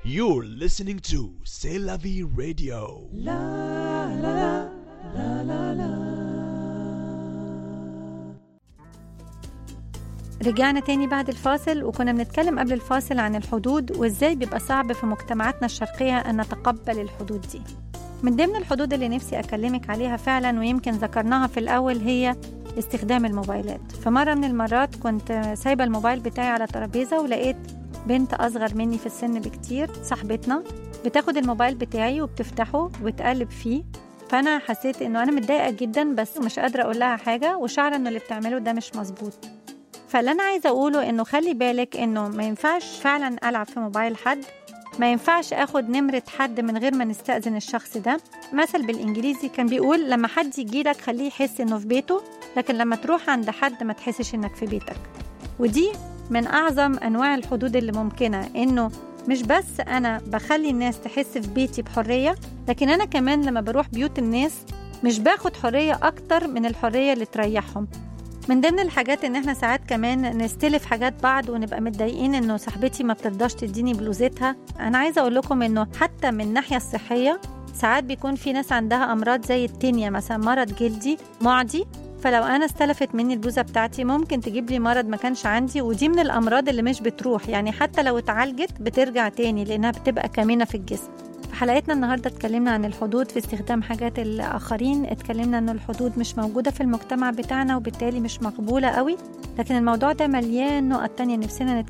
You're listening to C'est la vie radio. رجعنا تاني بعد الفاصل وكنا بنتكلم قبل الفاصل عن الحدود وازاي بيبقى صعب في مجتمعاتنا الشرقية أن نتقبل الحدود دي من ضمن الحدود اللي نفسي أكلمك عليها فعلا ويمكن ذكرناها في الأول هي استخدام الموبايلات فمرة من المرات كنت سايبة الموبايل بتاعي على ترابيزة ولقيت بنت أصغر مني في السن بكتير صاحبتنا بتاخد الموبايل بتاعي وبتفتحه وبتقلب فيه فأنا حسيت إنه أنا متضايقة جدا بس مش قادرة أقول لها حاجة وشعرة إنه اللي بتعمله ده مش مظبوط فاللي انا عايزه اقوله انه خلي بالك انه ما ينفعش فعلا العب في موبايل حد ما ينفعش اخد نمرة حد من غير ما نستأذن الشخص ده مثل بالانجليزي كان بيقول لما حد يجيلك خليه يحس انه في بيته لكن لما تروح عند حد ما تحسش انك في بيتك ودي من اعظم انواع الحدود اللي ممكنة انه مش بس انا بخلي الناس تحس في بيتي بحرية لكن انا كمان لما بروح بيوت الناس مش باخد حرية اكتر من الحرية اللي تريحهم من ضمن الحاجات ان احنا ساعات كمان نستلف حاجات بعض ونبقى متضايقين انه صاحبتي ما بترضاش تديني بلوزتها انا عايزه اقول لكم انه حتى من الناحيه الصحيه ساعات بيكون في ناس عندها امراض زي التينيا مثلا مرض جلدي معدي فلو انا استلفت مني البوزه بتاعتي ممكن تجيب لي مرض ما كانش عندي ودي من الامراض اللي مش بتروح يعني حتى لو اتعالجت بترجع تاني لانها بتبقى كامنه في الجسم في حلقتنا النهاردة اتكلمنا عن الحدود في استخدام حاجات الآخرين اتكلمنا أن الحدود مش موجودة في المجتمع بتاعنا وبالتالي مش مقبولة قوي لكن الموضوع ده مليان نقط تانية نفسنا